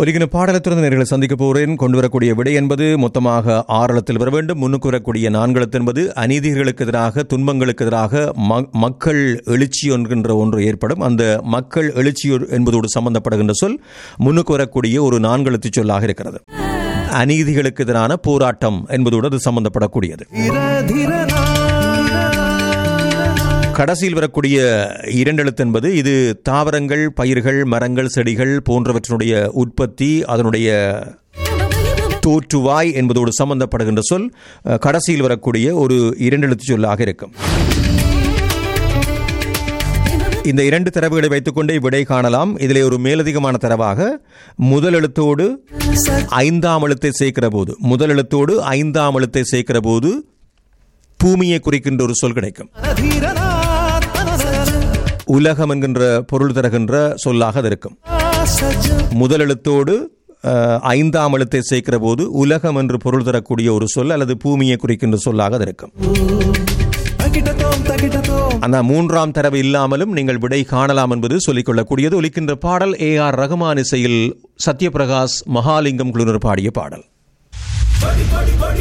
ஒருகின பாடலை திறந்த நேர்களை சந்திக்க போகிறேன் கொண்டு வரக்கூடிய விடை என்பது மொத்தமாக ஆறளத்தில் வர வேண்டும் முன்னுக்கு வரக்கூடிய நான்களத்து என்பது அநீதிகளுக்கு எதிராக துன்பங்களுக்கு எதிராக ம- மக்கள் எழுச்சி என்கின்ற ஒன்று ஏற்படும் அந்த மக்கள் எழுச்சி என்பதோடு சம்பந்தப்படுகின்ற சொல் முன்னுக்கு வரக்கூடிய ஒரு நான்கெழுத்து சொல்லாக இருக்கிறது அநீதிகளுக்கு எதிரான போராட்டம் என்பதோடு அது சம்பந்தப்படக்கூடியது கடைசியில் வரக்கூடிய இரண்டெழுத்து என்பது இது தாவரங்கள் பயிர்கள் மரங்கள் செடிகள் போன்றவற்றினுடைய உற்பத்தி அதனுடைய தோற்றுவாய் என்பதோடு சம்பந்தப்படுகின்ற சொல் அஹ், கடைசியில் வரக்கூடிய ஒரு இரண்டெழுத்து சொல்லாக இருக்கும் இந்த இரண்டு தரவுகளை வைத்துக்கொண்டே விடை காணலாம் இதிலே ஒரு மேலதிகமான தரவாக முதல் எழுத்தோடு ஐந்தாம் எழுத்தை சேர்க்கிற போது முதல் எழுத்தோடு ஐந்தாம் எழுத்தை சேர்க்கிற போது பூமியை குறிக்கின்ற ஒரு சொல் கிடைக்கும் உலகம் என்கின்ற பொருள் தருகின்ற சொல்லாக அது இருக்கும் முதல் எழுத்தோடு அஹ், ஐந்தாம் எழுத்தை சேர்க்கிற போது உலகம் என்று பொருள் தரக்கூடிய ஒரு சொல் அல்லது பூமியை குறிக்கின்ற சொல்லாக அது இருக்கும் அந்த மூன்றாம் தரவு இல்லாமலும் நீங்கள் விடை காணலாம் என்பது சொல்லிக்கொள்ளக்கூடியது ஒலிக்கின்ற பாடல் ஏ ஆர் ரகுமான் இசையில் சத்யபிரகாஷ் மகாலிங்கம் குழுவினர் பாடிய பாடல்